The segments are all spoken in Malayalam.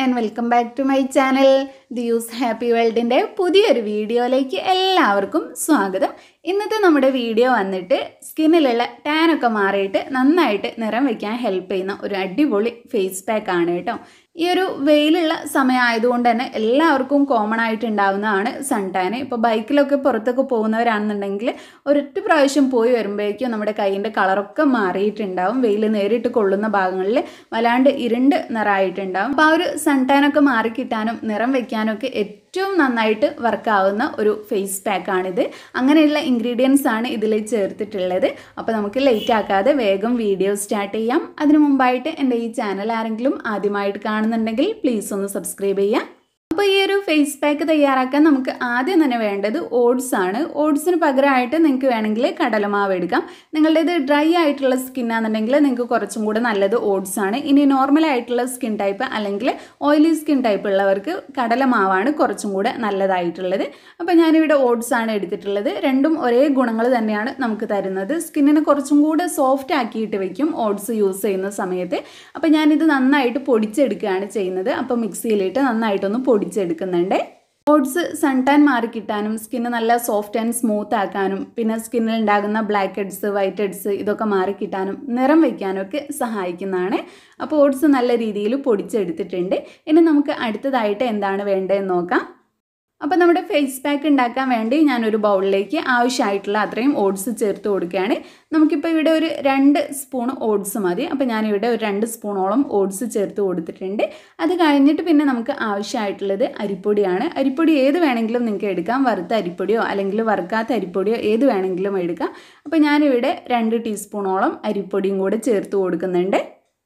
and welcome back to my channel the use happy വേൾഡിൻ്റെ പുതിയൊരു വീഡിയോയിലേക്ക് എല്ലാവർക്കും സ്വാഗതം ഇന്നത്തെ നമ്മുടെ വീഡിയോ വന്നിട്ട് സ്കിന്നിലുള്ള ടാനൊക്കെ മാറിയിട്ട് നന്നായിട്ട് നിറം വയ്ക്കാൻ ഹെൽപ്പ് ചെയ്യുന്ന ഒരു അടിപൊളി ഫേസ് പാക്ക് ആണ് കേട്ടോ ഈ ഒരു വെയിലുള്ള സമയമായതുകൊണ്ട് തന്നെ എല്ലാവർക്കും കോമൺ ആയിട്ട് ഉണ്ടാവുന്നതാണ് സൺ ടാൻ ഇപ്പോൾ ബൈക്കിലൊക്കെ പുറത്തൊക്കെ പോകുന്നവരാണെന്നുണ്ടെങ്കിൽ ഒരൊറ്റ പ്രാവശ്യം പോയി വരുമ്പോഴേക്കും നമ്മുടെ കൈയിൻ്റെ കളറൊക്കെ മാറിയിട്ടുണ്ടാവും വെയിൽ നേരിട്ട് കൊള്ളുന്ന ഭാഗങ്ങളിൽ വല്ലാണ്ട് ഇരുണ്ട് നിറമായിട്ടുണ്ടാവും അപ്പോൾ ആ ഒരു സൺ ടാനൊക്കെ മാറിക്കിട്ടാനും നിറം വയ്ക്കാനൊക്കെ ഏറ്റവും നന്നായിട്ട് വർക്കാവുന്ന ഒരു ഫേസ് പാക്കാണിത് അങ്ങനെയുള്ള ഇൻഗ്രീഡിയൻസ് ആണ് ഇതിൽ ചേർത്തിട്ടുള്ളത് അപ്പോൾ നമുക്ക് ലേറ്റ് ആക്കാതെ വേഗം വീഡിയോ സ്റ്റാർട്ട് ചെയ്യാം അതിനു മുമ്പായിട്ട് എൻ്റെ ഈ ചാനൽ ആരെങ്കിലും ആദ്യമായിട്ട് കാണുന്നുണ്ടെങ്കിൽ പ്ലീസ് ഒന്ന് സബ്സ്ക്രൈബ് ചെയ്യാം അപ്പോൾ ഈ ഒരു ഫേസ് പാക്ക് തയ്യാറാക്കാൻ നമുക്ക് ആദ്യം തന്നെ വേണ്ടത് ഓട്സ് ആണ് ഓട്സിന് പകരമായിട്ട് നിങ്ങൾക്ക് വേണമെങ്കിൽ കടലമാവ് എടുക്കാം നിങ്ങളുടേത് ഡ്രൈ ആയിട്ടുള്ള സ്കിൻ ആണെന്നുണ്ടെങ്കിൽ നിങ്ങൾക്ക് കുറച്ചും കൂടെ നല്ലത് ഓട്സ് ആണ് ഇനി നോർമൽ ആയിട്ടുള്ള സ്കിൻ ടൈപ്പ് അല്ലെങ്കിൽ ഓയിലി സ്കിൻ ടൈപ്പ് ഉള്ളവർക്ക് കടലമാവാണ് കുറച്ചും കൂടെ നല്ലതായിട്ടുള്ളത് അപ്പോൾ ഞാനിവിടെ ഓട്സ് ആണ് എടുത്തിട്ടുള്ളത് രണ്ടും ഒരേ ഗുണങ്ങൾ തന്നെയാണ് നമുക്ക് തരുന്നത് സ്കിന്നിനെ കുറച്ചും കൂടെ സോഫ്റ്റ് ആക്കിയിട്ട് വെക്കും ഓട്സ് യൂസ് ചെയ്യുന്ന സമയത്ത് അപ്പോൾ ഞാനിത് നന്നായിട്ട് പൊടിച്ചെടുക്കുകയാണ് ചെയ്യുന്നത് അപ്പോൾ മിക്സിയിലിട്ട് നന്നായിട്ടൊന്ന് പൊടിച്ചെടുക്കുന്നുണ്ട് ഓട്സ് സൺ ടാൻ മാറി കിട്ടാനും സ്കിന്ന് നല്ല സോഫ്റ്റ് ആൻഡ് സ്മൂത്ത് ആക്കാനും പിന്നെ സ്കിന്നിൽ ഉണ്ടാകുന്ന ബ്ലാക്ക് ഹെഡ്സ് വൈറ്റ് ഹെഡ്സ് ഇതൊക്കെ മാറി കിട്ടാനും നിറം വയ്ക്കാനൊക്കെ സഹായിക്കുന്നതാണ് അപ്പോൾ ഓട്സ് നല്ല രീതിയിൽ പൊടിച്ചെടുത്തിട്ടുണ്ട് ഇനി നമുക്ക് അടുത്തതായിട്ട് എന്താണ് വേണ്ടതെന്ന് നോക്കാം അപ്പോൾ നമ്മുടെ ഫേസ് പാക്ക് ഉണ്ടാക്കാൻ വേണ്ടി ഞാനൊരു ബൗളിലേക്ക് ആവശ്യമായിട്ടുള്ള അത്രയും ഓട്സ് ചേർത്ത് കൊടുക്കുകയാണ് നമുക്കിപ്പോൾ ഇവിടെ ഒരു രണ്ട് സ്പൂൺ ഓട്സ് മതി അപ്പോൾ ഞാനിവിടെ ഒരു രണ്ട് സ്പൂണോളം ഓട്സ് ചേർത്ത് കൊടുത്തിട്ടുണ്ട് അത് കഴിഞ്ഞിട്ട് പിന്നെ നമുക്ക് ആവശ്യമായിട്ടുള്ളത് അരിപ്പൊടിയാണ് അരിപ്പൊടി ഏത് വേണമെങ്കിലും നിങ്ങൾക്ക് എടുക്കാം വറുത്ത അരിപ്പൊടിയോ അല്ലെങ്കിൽ വറുക്കാത്ത അരിപ്പൊടിയോ ഏത് വേണമെങ്കിലും എടുക്കാം അപ്പോൾ ഞാനിവിടെ രണ്ട് ടീസ്പൂണോളം അരിപ്പൊടിയും കൂടെ ചേർത്ത് കൊടുക്കുന്നുണ്ട്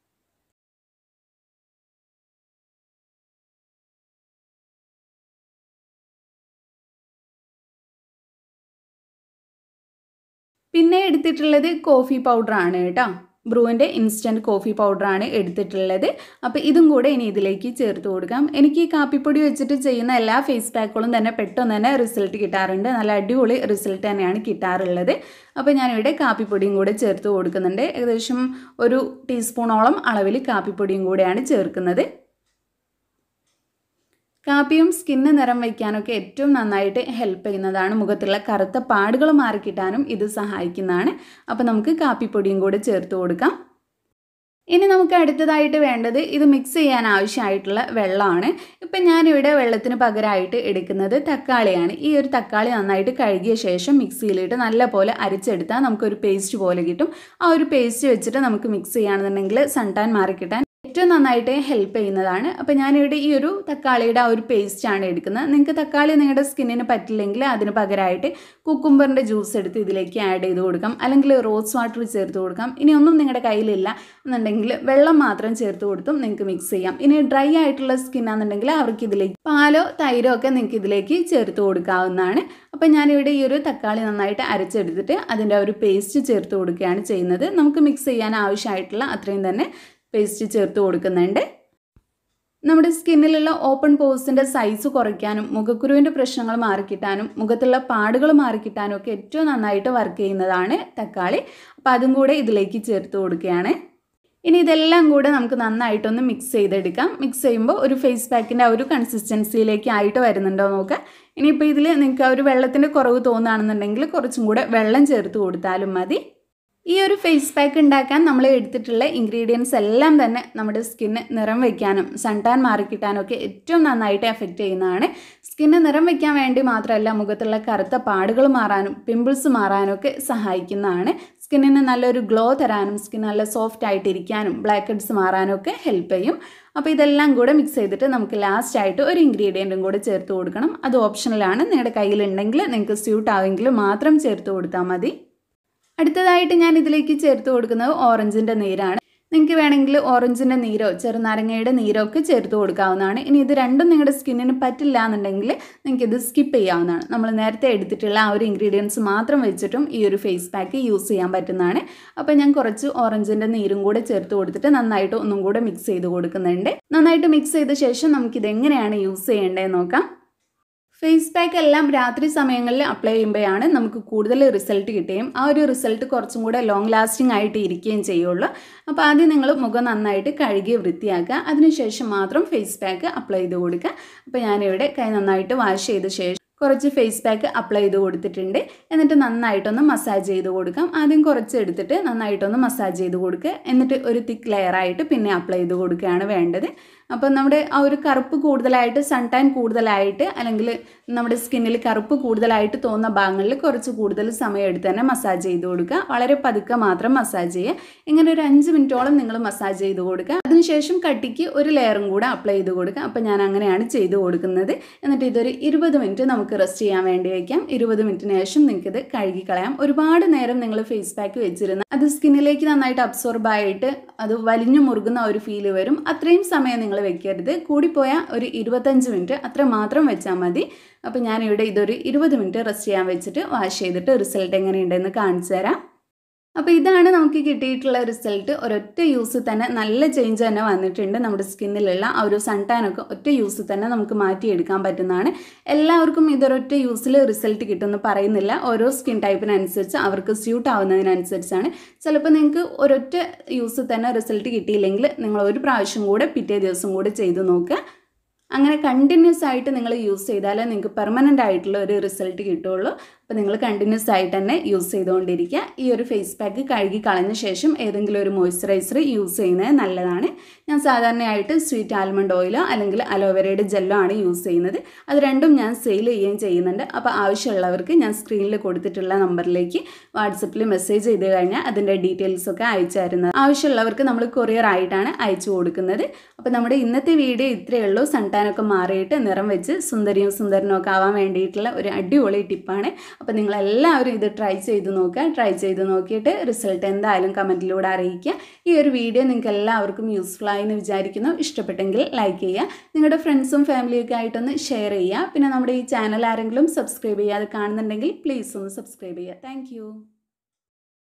പിന്നെ എടുത്തിട്ടുള്ളത് കോഫി പൗഡറാണ് കേട്ടോ ബ്രൂവിൻ്റെ ഇൻസ്റ്റൻറ്റ് കോഫി പൗഡറാണ് എടുത്തിട്ടുള്ളത് അപ്പോൾ ഇതും കൂടെ ഇനി ഇതിലേക്ക് ചേർത്ത് കൊടുക്കാം എനിക്ക് ഈ കാപ്പിപ്പൊടി വെച്ചിട്ട് ചെയ്യുന്ന എല്ലാ ഫേസ് പാക്കുകളും തന്നെ പെട്ടെന്ന് തന്നെ റിസൾട്ട് കിട്ടാറുണ്ട് നല്ല അടിപൊളി റിസൾട്ട് തന്നെയാണ് കിട്ടാറുള്ളത് അപ്പോൾ ഞാനിവിടെ കാപ്പിപ്പൊടിയും കൂടെ ചേർത്ത് കൊടുക്കുന്നുണ്ട് ഏകദേശം ഒരു ടീസ്പൂണോളം അളവിൽ കാപ്പിപ്പൊടിയും കൂടെയാണ് ചേർക്കുന്നത് കാപ്പിയും സ്കിന്ന് നിറം വയ്ക്കാനൊക്കെ ഏറ്റവും നന്നായിട്ട് ഹെൽപ്പ് ചെയ്യുന്നതാണ് മുഖത്തുള്ള കറുത്ത പാടുകൾ മാറിക്കിട്ടാനും ഇത് സഹായിക്കുന്നതാണ് അപ്പോൾ നമുക്ക് കാപ്പിപ്പൊടിയും കൂടെ ചേർത്ത് കൊടുക്കാം ഇനി നമുക്ക് അടുത്തതായിട്ട് വേണ്ടത് ഇത് മിക്സ് ചെയ്യാൻ ആവശ്യമായിട്ടുള്ള വെള്ളമാണ് ഇപ്പം ഞാനിവിടെ വെള്ളത്തിന് പകരമായിട്ട് എടുക്കുന്നത് തക്കാളിയാണ് ഈ ഒരു തക്കാളി നന്നായിട്ട് കഴുകിയ ശേഷം മിക്സിയിലിട്ട് നല്ലപോലെ അരച്ചെടുത്താൽ നമുക്കൊരു പേസ്റ്റ് പോലെ കിട്ടും ആ ഒരു പേസ്റ്റ് വെച്ചിട്ട് നമുക്ക് മിക്സ് ചെയ്യുകയാണെന്നുണ്ടെങ്കിൽ സൺടാൻ മാറിക്കിട്ടാൻ ഏറ്റവും നന്നായിട്ട് ഹെൽപ്പ് ചെയ്യുന്നതാണ് അപ്പോൾ ഞാനിവിടെ ഈ ഒരു തക്കാളിയുടെ ആ ഒരു പേസ്റ്റാണ് എടുക്കുന്നത് നിങ്ങൾക്ക് തക്കാളി നിങ്ങളുടെ സ്കിന്നിന് പറ്റില്ലെങ്കിൽ അതിന് പകരമായിട്ട് കുക്കുംബറിൻ്റെ ജ്യൂസ് എടുത്ത് ഇതിലേക്ക് ആഡ് ചെയ്ത് കൊടുക്കാം അല്ലെങ്കിൽ റോസ് വാട്ടർ ചേർത്ത് കൊടുക്കാം ഇനി ഒന്നും നിങ്ങളുടെ കയ്യിലില്ല എന്നുണ്ടെങ്കിൽ വെള്ളം മാത്രം ചേർത്ത് കൊടുത്തും നിങ്ങൾക്ക് മിക്സ് ചെയ്യാം ഇനി ഡ്രൈ ആയിട്ടുള്ള സ്കിന്നാണെന്നുണ്ടെങ്കിൽ അവർക്ക് ഇതിലേക്ക് പാലോ തൈരോ ഒക്കെ നിങ്ങൾക്ക് ഇതിലേക്ക് ചേർത്ത് കൊടുക്കാവുന്നതാണ് അപ്പോൾ ഞാനിവിടെ ഈ ഒരു തക്കാളി നന്നായിട്ട് അരച്ചെടുത്തിട്ട് അതിൻ്റെ ഒരു പേസ്റ്റ് ചേർത്ത് കൊടുക്കുകയാണ് ചെയ്യുന്നത് നമുക്ക് മിക്സ് ചെയ്യാൻ ആവശ്യമായിട്ടുള്ള അത്രയും തന്നെ പേസ്റ്റ് ചേർത്ത് കൊടുക്കുന്നുണ്ട് നമ്മുടെ സ്കിന്നിലുള്ള ഓപ്പൺ പോസിൻ്റെ സൈസ് കുറയ്ക്കാനും മുഖക്കുരുവിൻ്റെ പ്രശ്നങ്ങൾ മാറിക്കിട്ടാനും മുഖത്തുള്ള പാടുകൾ മാറിക്കിട്ടാനും ഒക്കെ ഏറ്റവും നന്നായിട്ട് വർക്ക് ചെയ്യുന്നതാണ് തക്കാളി അപ്പോൾ അതും കൂടെ ഇതിലേക്ക് ചേർത്ത് കൊടുക്കുകയാണ് ഇനി ഇതെല്ലാം കൂടെ നമുക്ക് നന്നായിട്ടൊന്ന് മിക്സ് ചെയ്തെടുക്കാം മിക്സ് ചെയ്യുമ്പോൾ ഒരു ഫേസ് പാക്കിൻ്റെ ആ ഒരു കൺസിസ്റ്റൻസിയിലേക്ക് ആയിട്ട് വരുന്നുണ്ടോ നോക്കാം ഇനിയിപ്പോൾ ഇതിൽ നിങ്ങൾക്ക് ആ ഒരു വെള്ളത്തിൻ്റെ കുറവ് തോന്നുകയാണെന്നുണ്ടെങ്കിൽ കുറച്ചും കൂടെ വെള്ളം ചേർത്ത് കൊടുത്താലും മതി ഈ ഒരു ഫേസ് പാക്ക് ഉണ്ടാക്കാൻ നമ്മൾ എടുത്തിട്ടുള്ള ഇൻഗ്രീഡിയൻസ് എല്ലാം തന്നെ നമ്മുടെ സ്കിന്ന് നിറം വയ്ക്കാനും സൺടാൻ മാറിക്കിട്ടാനും ഒക്കെ ഏറ്റവും നന്നായിട്ട് എഫക്റ്റ് ചെയ്യുന്നതാണ് സ്കിന്ന് നിറം വയ്ക്കാൻ വേണ്ടി മാത്രമല്ല മുഖത്തുള്ള കറുത്ത പാടുകൾ മാറാനും പിമ്പിൾസ് മാറാനും ഒക്കെ സഹായിക്കുന്നതാണ് സ്കിന്നിന് നല്ലൊരു ഗ്ലോ തരാനും സ്കിൻ നല്ല സോഫ്റ്റ് ആയിട്ടിരിക്കാനും ബ്ലാക്ക് ഹെഡ്സ് മാറാനും ഒക്കെ ഹെൽപ്പ് ചെയ്യും അപ്പോൾ ഇതെല്ലാം കൂടെ മിക്സ് ചെയ്തിട്ട് നമുക്ക് ലാസ്റ്റ് ആയിട്ട് ഒരു ഇൻഗ്രീഡിയൻറ്റും കൂടെ ചേർത്ത് കൊടുക്കണം അത് ഓപ്ഷണലാണ് നിങ്ങളുടെ കയ്യിലുണ്ടെങ്കിൽ നിങ്ങൾക്ക് സ്യൂട്ട് ആവെങ്കിൽ മാത്രം ചേർത്ത് കൊടുത്താൽ മതി അടുത്തതായിട്ട് ഞാൻ ഇതിലേക്ക് ചേർത്ത് കൊടുക്കുന്നത് ഓറഞ്ചിൻ്റെ നീരാണ് നിങ്ങൾക്ക് വേണമെങ്കിൽ ഓറഞ്ചിൻ്റെ നീരോ ചെറുനാരങ്ങയുടെ നീരോ ഒക്കെ ചേർത്ത് കൊടുക്കാവുന്നതാണ് ഇനി ഇത് രണ്ടും നിങ്ങളുടെ സ്കിന്നിന് പറ്റില്ല എന്നുണ്ടെങ്കിൽ നിങ്ങൾക്ക് ഇത് സ്കിപ്പ് ചെയ്യാവുന്നതാണ് നമ്മൾ നേരത്തെ എടുത്തിട്ടുള്ള ആ ഒരു ഇൻഗ്രീഡിയൻസ് മാത്രം വെച്ചിട്ടും ഈ ഒരു ഫേസ് പാക്ക് യൂസ് ചെയ്യാൻ പറ്റുന്നതാണ് അപ്പോൾ ഞാൻ കുറച്ച് ഓറഞ്ചിൻ്റെ നീരും കൂടെ ചേർത്ത് കൊടുത്തിട്ട് നന്നായിട്ട് ഒന്നും കൂടെ മിക്സ് ചെയ്ത് കൊടുക്കുന്നുണ്ട് നന്നായിട്ട് മിക്സ് ചെയ്ത ശേഷം നമുക്കിത് എങ്ങനെയാണ് യൂസ് ചെയ്യേണ്ടതെന്ന് നോക്കാം ഫേസ് പാക്ക് എല്ലാം രാത്രി സമയങ്ങളിൽ അപ്ലൈ ചെയ്യുമ്പോഴാണ് നമുക്ക് കൂടുതൽ റിസൾട്ട് കിട്ടുകയും ആ ഒരു റിസൾട്ട് കുറച്ചും കൂടെ ലോങ് ലാസ്റ്റിംഗ് ആയിട്ട് ഇരിക്കുകയും ചെയ്യുള്ളൂ അപ്പോൾ ആദ്യം നിങ്ങൾ മുഖം നന്നായിട്ട് കഴുകി വൃത്തിയാക്കുക അതിനുശേഷം മാത്രം ഫേസ് പാക്ക് അപ്ലൈ ചെയ്ത് കൊടുക്കുക അപ്പോൾ ഞാനിവിടെ കൈ നന്നായിട്ട് വാഷ് ചെയ്ത ശേഷം കുറച്ച് ഫേസ് പാക്ക് അപ്ലൈ ചെയ്ത് കൊടുത്തിട്ടുണ്ട് എന്നിട്ട് നന്നായിട്ടൊന്ന് മസാജ് ചെയ്ത് കൊടുക്കാം ആദ്യം കുറച്ച് എടുത്തിട്ട് നന്നായിട്ടൊന്ന് മസാജ് ചെയ്ത് കൊടുക്കുക എന്നിട്ട് ഒരു തിക്ക് ലെയറായിട്ട് പിന്നെ അപ്ലൈ ചെയ്ത് കൊടുക്കുകയാണ് വേണ്ടത് അപ്പം നമ്മുടെ ആ ഒരു കറുപ്പ് കൂടുതലായിട്ട് സൺ ടാൻ കൂടുതലായിട്ട് അല്ലെങ്കിൽ നമ്മുടെ സ്കിന്നിൽ കറുപ്പ് കൂടുതലായിട്ട് തോന്നുന്ന ഭാഗങ്ങളിൽ കുറച്ച് കൂടുതൽ സമയം എടുത്ത് തന്നെ മസാജ് ചെയ്ത് കൊടുക്കുക വളരെ പതുക്കെ മാത്രം മസാജ് ചെയ്യുക ഇങ്ങനെ ഒരു അഞ്ച് മിനിറ്റോളം നിങ്ങൾ മസാജ് ചെയ്ത് കൊടുക്കുക അതിനുശേഷം കട്ടിക്ക് ഒരു ലെയറും കൂടെ അപ്ലൈ ചെയ്ത് കൊടുക്കുക അപ്പം ഞാൻ അങ്ങനെയാണ് ചെയ്ത് കൊടുക്കുന്നത് എന്നിട്ട് ഇതൊരു ഇരുപത് മിനിറ്റ് നമുക്ക് റെസ്റ്റ് ചെയ്യാൻ വേണ്ടി വയ്ക്കാം ഇരുപത് മിനിറ്റിന് ശേഷം നിങ്ങൾക്കിത് കഴുകി കളയാം ഒരുപാട് നേരം നിങ്ങൾ ഫേസ് പാക്ക് വെച്ചിരുന്ന അത് സ്കിന്നിലേക്ക് നന്നായിട്ട് അബ്സോർബ് ആയിട്ട് അത് വലിഞ്ഞു മുറുകുന്ന ഒരു ഫീല് വരും അത്രയും സമയം നിങ്ങൾ വെക്കരുത് കൂടിപ്പോയാൽ ഒരു ഇരുപത്തഞ്ച് മിനിറ്റ് അത്ര മാത്രം വെച്ചാൽ മതി അപ്പോൾ ഞാനിവിടെ ഇതൊരു ഇരുപത് മിനിറ്റ് റെസ്റ്റ് ചെയ്യാൻ വെച്ചിട്ട് വാഷ് ചെയ്തിട്ട് റിസൾട്ട് എങ്ങനെയുണ്ടെന്ന് കാണിച്ചു തരാം അപ്പോൾ ഇതാണ് നമുക്ക് കിട്ടിയിട്ടുള്ള റിസൾട്ട് ഒരൊറ്റ യൂസ് തന്നെ നല്ല ചേഞ്ച് തന്നെ വന്നിട്ടുണ്ട് നമ്മുടെ സ്കിന്നിലുള്ള ആ ഒരു സൺടാനൊക്കെ ഒറ്റ യൂസ് തന്നെ നമുക്ക് മാറ്റിയെടുക്കാൻ പറ്റുന്നതാണ് എല്ലാവർക്കും ഇതൊരൊറ്റ യൂസിൽ റിസൾട്ട് കിട്ടുമെന്ന് പറയുന്നില്ല ഓരോ സ്കിൻ ടൈപ്പിനനുസരിച്ച് അവർക്ക് സ്യൂട്ട് ആവുന്നതിനനുസരിച്ചാണ് ചിലപ്പോൾ നിങ്ങൾക്ക് ഒരൊറ്റ യൂസ് തന്നെ റിസൾട്ട് കിട്ടിയില്ലെങ്കിൽ നിങ്ങൾ ഒരു പ്രാവശ്യം കൂടെ പിറ്റേ ദിവസം കൂടെ ചെയ്ത് നോക്കുക അങ്ങനെ കണ്ടിന്യൂസ് ആയിട്ട് നിങ്ങൾ യൂസ് ചെയ്താലേ നിങ്ങൾക്ക് പെർമനൻ്റ് ആയിട്ടുള്ള ഒരു റിസൾട്ട് കിട്ടുള്ളൂ അപ്പോൾ നിങ്ങൾ കണ്ടിന്യൂസ് ആയിട്ട് തന്നെ യൂസ് ചെയ്തുകൊണ്ടിരിക്കുക ഈ ഒരു ഫേസ് പാക്ക് കഴുകി കളഞ്ഞ ശേഷം ഏതെങ്കിലും ഒരു മോയ്സ്ചറൈസർ യൂസ് ചെയ്യുന്നത് നല്ലതാണ് ഞാൻ സാധാരണയായിട്ട് സ്വീറ്റ് ആൽമണ്ട് ഓയിലോ അല്ലെങ്കിൽ അലോവേരയുടെ ജെല്ലോ ആണ് യൂസ് ചെയ്യുന്നത് അത് രണ്ടും ഞാൻ സെയിൽ ചെയ്യുകയും ചെയ്യുന്നുണ്ട് അപ്പോൾ ആവശ്യമുള്ളവർക്ക് ഞാൻ സ്ക്രീനിൽ കൊടുത്തിട്ടുള്ള നമ്പറിലേക്ക് വാട്സപ്പിൽ മെസ്സേജ് ചെയ്ത് കഴിഞ്ഞാൽ അതിൻ്റെ ഡീറ്റെയിൽസ് ഒക്കെ അയച്ചു തരുന്നത് ആവശ്യമുള്ളവർക്ക് നമ്മൾ കൊറിയർ ആയിട്ടാണ് അയച്ചു കൊടുക്കുന്നത് അപ്പോൾ നമ്മുടെ ഇന്നത്തെ വീഡിയോ ഇത്രയേ ഉള്ളൂ സൺടാനൊക്കെ മാറിയിട്ട് നിറം വെച്ച് സുന്ദരിയും സുന്ദരനും ഒക്കെ ആവാൻ വേണ്ടിയിട്ടുള്ള ഒരു അടിപൊളി ടിപ്പാണ് അപ്പോൾ നിങ്ങളെല്ലാവരും ഇത് ട്രൈ ചെയ്ത് നോക്കുക ട്രൈ ചെയ്ത് നോക്കിയിട്ട് റിസൾട്ട് എന്തായാലും കമൻറ്റിലൂടെ അറിയിക്കുക ഈ ഒരു വീഡിയോ നിങ്ങൾക്ക് എല്ലാവർക്കും യൂസ്ഫുൾ ആയി എന്ന് വിചാരിക്കുന്നു ഇഷ്ടപ്പെട്ടെങ്കിൽ ലൈക്ക് ചെയ്യുക നിങ്ങളുടെ ഫ്രണ്ട്സും ഫാമിലിയൊക്കെ ആയിട്ടൊന്ന് ഷെയർ ചെയ്യുക പിന്നെ നമ്മുടെ ഈ ചാനൽ ആരെങ്കിലും സബ്സ്ക്രൈബ് ചെയ്യാതെ കാണുന്നുണ്ടെങ്കിൽ പ്ലീസ് ഒന്ന് സബ്സ്ക്രൈബ് ചെയ്യുക താങ്ക്